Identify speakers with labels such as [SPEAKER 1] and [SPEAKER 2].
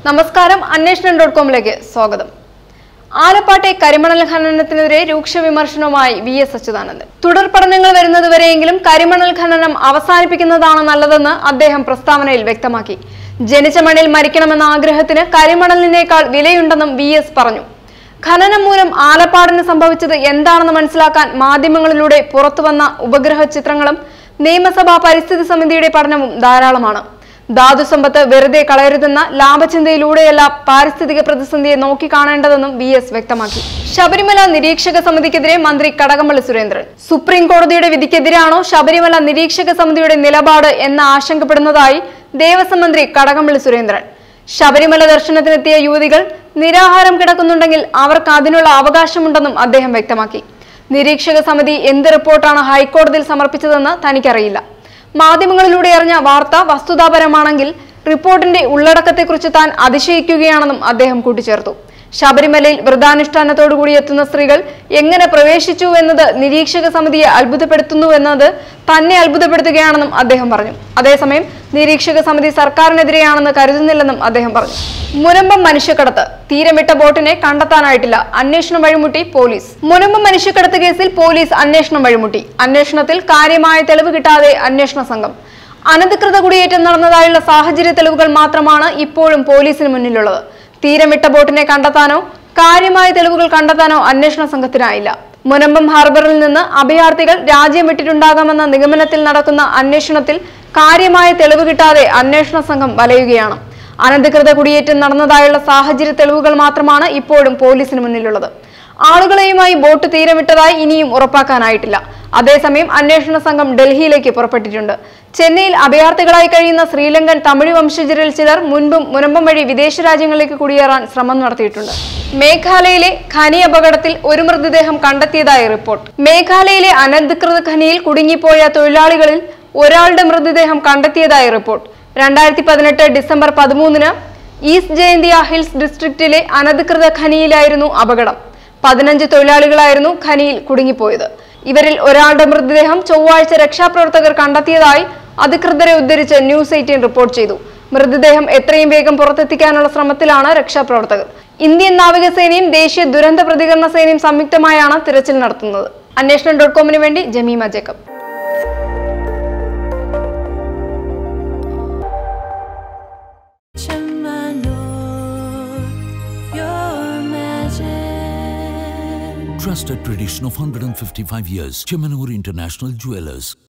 [SPEAKER 1] നമസ്കാരം അന്വേഷണം ഡോട്ട് കോമിലേക്ക് സ്വാഗതം ആലപ്പാട്ടെ കരിമണൽ ഖനനത്തിനെതിരെ രൂക്ഷ വിമർശനവുമായി വി എസ് അച്യുതാനന്ദൻ തുടർ പഠനങ്ങൾ വരുന്നതുവരെയെങ്കിലും കരിമണൽ ഖനനം അവസാനിപ്പിക്കുന്നതാണ് നല്ലതെന്ന് അദ്ദേഹം പ്രസ്താവനയിൽ വ്യക്തമാക്കി ജനിച്ച മണ്ണിൽ മരിക്കണമെന്ന ആഗ്രഹത്തിന് കരിമണലിനേക്കാൾ വിലയുണ്ടെന്നും വി എസ് പറഞ്ഞു ഖനനം മൂലം ആലപ്പാടിന് സംഭവിച്ചത് എന്താണെന്ന് മനസ്സിലാക്കാൻ മാധ്യമങ്ങളിലൂടെ പുറത്തുവന്ന ഉപഗ്രഹ ചിത്രങ്ങളും നിയമസഭാ പരിസ്ഥിതി സമിതിയുടെ പഠനവും ധാരാളമാണ് ധാതുസമ്പത്ത് വെറുതെ കളയരുതെന്ന ലാഭചിന്തയിലൂടെയല്ല പാരിസ്ഥിതിക പ്രതിസന്ധിയെ നോക്കിക്കാണേണ്ടതെന്നും വി എസ് വ്യക്തമാക്കി ശബരിമല നിരീക്ഷക സമിതിക്കെതിരെ മന്ത്രി കടകംപള്ളി സുരേന്ദ്രൻ സുപ്രീം കോടതിയുടെ വിധിക്കെതിരാണോ ശബരിമല നിരീക്ഷക സമിതിയുടെ നിലപാട് എന്ന് ആശങ്കപ്പെടുന്നതായി ദേവസ്വം മന്ത്രി കടകംപള്ളി സുരേന്ദ്രൻ ശബരിമല ദർശനത്തിനെത്തിയ യുവതികൾ നിരാഹാരം കിടക്കുന്നുണ്ടെങ്കിൽ അവർക്ക് അതിനുള്ള അവകാശമുണ്ടെന്നും അദ്ദേഹം വ്യക്തമാക്കി നിരീക്ഷക സമിതി എന്ത് റിപ്പോർട്ടാണ് ഹൈക്കോടതിയിൽ സമർപ്പിച്ചതെന്ന് തനിക്കറിയില്ല മാധ്യമങ്ങളിലൂടെ അറിഞ്ഞ വാർത്ത വസ്തുതാപരമാണെങ്കിൽ റിപ്പോർട്ടിന്റെ ഉള്ളടക്കത്തെക്കുറിച്ച് താൻ അതിശയിക്കുകയാണെന്നും അദ്ദേഹം കൂട്ടിച്ചേർത്തു ശബരിമലയിൽ വ്രതാനുഷ്ഠാനത്തോടുകൂടി എത്തുന്ന സ്ത്രീകൾ എങ്ങനെ പ്രവേശിച്ചു എന്നത് നിരീക്ഷക സമിതിയെ അത്ഭുതപ്പെടുത്തുന്നു എന്നത് തന്നെ അത്ഭുതപ്പെടുത്തുകയാണെന്നും അദ്ദേഹം പറഞ്ഞു അതേസമയം നിരീക്ഷക സമിതി സർക്കാരിനെതിരെയാണെന്ന് കരുതുന്നില്ലെന്നും അദ്ദേഹം പറഞ്ഞു മുനമ്പം മനുഷ്യക്കടത്ത് തീരം വിട്ട ബോട്ടിനെ കണ്ടെത്താനായിട്ടില്ല അന്വേഷണം വഴിമുട്ടി പോലീസ് മുനമ്പം മനുഷ്യക്കടത്ത് കേസിൽ പോലീസ് അന്വേഷണം വഴിമുട്ടി അന്വേഷണത്തിൽ കാര്യമായ തെളിവ് കിട്ടാതെ അന്വേഷണ സംഘം അനധികൃത കുടിയേറ്റം നടന്നതായുള്ള സാഹചര്യ തെളിവുകൾ മാത്രമാണ് ഇപ്പോഴും പോലീസിന് മുന്നിലുള്ളത് തീരം വിട്ട ബോട്ടിനെ കണ്ടെത്താനോ കാര്യമായ തെളിവുകൾ കണ്ടെത്താനോ അന്വേഷണ സംഘത്തിനായില്ല മുനമ്പം ഹാർബറിൽ നിന്ന് അഭയാർത്ഥികൾ രാജ്യം വിട്ടിട്ടുണ്ടാകാമെന്ന നിഗമനത്തിൽ നടക്കുന്ന അന്വേഷണത്തിൽ കാര്യമായ തെളിവ് കിട്ടാതെ അന്വേഷണ സംഘം വലയുകയാണ് അനധികൃത കുടിയേറ്റം നടന്നതായുള്ള സാഹചര്യ തെളിവുകൾ മാത്രമാണ് ഇപ്പോഴും പോലീസിന് മുന്നിലുള്ളത് ആളുകളെയുമായി ബോട്ട് തീരമിട്ടതായി ഇനിയും ഉറപ്പാക്കാനായിട്ടില്ല അതേസമയം അന്വേഷണ സംഘം ഡൽഹിയിലേക്ക് പുറപ്പെട്ടിട്ടുണ്ട് ചെന്നൈയിൽ അഭയാർത്ഥികളായി കഴിയുന്ന ശ്രീലങ്കൻ തമിഴ് വംശജരിൽ ചിലർ മുൻപും മുനമ്പം വഴി വിദേശ രാജ്യങ്ങളിലേക്ക് കുടിയേറാൻ ശ്രമം നടത്തിയിട്ടുണ്ട് മേഘാലയയിലെ ഖനി അപകടത്തിൽ ഒരു മൃതദേഹം കണ്ടെത്തിയതായി റിപ്പോർട്ട് മേഘാലയയിലെ അനധികൃത ഖനിയിൽ കുടുങ്ങിപ്പോയ തൊഴിലാളികളിൽ ഒരാളുടെ മൃതദേഹം കണ്ടെത്തിയതായി റിപ്പോർട്ട് രണ്ടായിരത്തി പതിനെട്ട് ഡിസംബർ പതിമൂന്നിന് ഈസ്റ്റ് ജയന്തിയ ഹിൽസ് ഡിസ്ട്രിക്റ്റിലെ അനധികൃത ഖനിയിലായിരുന്നു അപകടം പതിനഞ്ച് തൊഴിലാളികളായിരുന്നു ഖനിയിൽ കുടുങ്ങിപ്പോയത് ഇവരിൽ ഒരാളുടെ മൃതദേഹം ചൊവ്വാഴ്ച രക്ഷാപ്രവർത്തകർ കണ്ടെത്തിയതായി അധികൃതരെ ഉദ്ധരിച്ച് ന്യൂസ് എയ്റ്റീൻ റിപ്പോർട്ട് ചെയ്തു മൃതദേഹം എത്രയും വേഗം പുറത്തെത്തിക്കാനുള്ള ശ്രമത്തിലാണ് രക്ഷാപ്രവർത്തകർ ഇന്ത്യൻ നാവികസേനയും ദേശീയ ദുരന്ത പ്രതികരണ സേനയും സംയുക്തമായാണ് തിരച്ചിൽ നടത്തുന്നത് അന്വേഷണം ഡോട്ട് കോമിന് വേണ്ടി Jemima Jacob
[SPEAKER 2] Chamanur, your magic.
[SPEAKER 3] Trusted tradition of 155 years. Chemanur International Jewelers.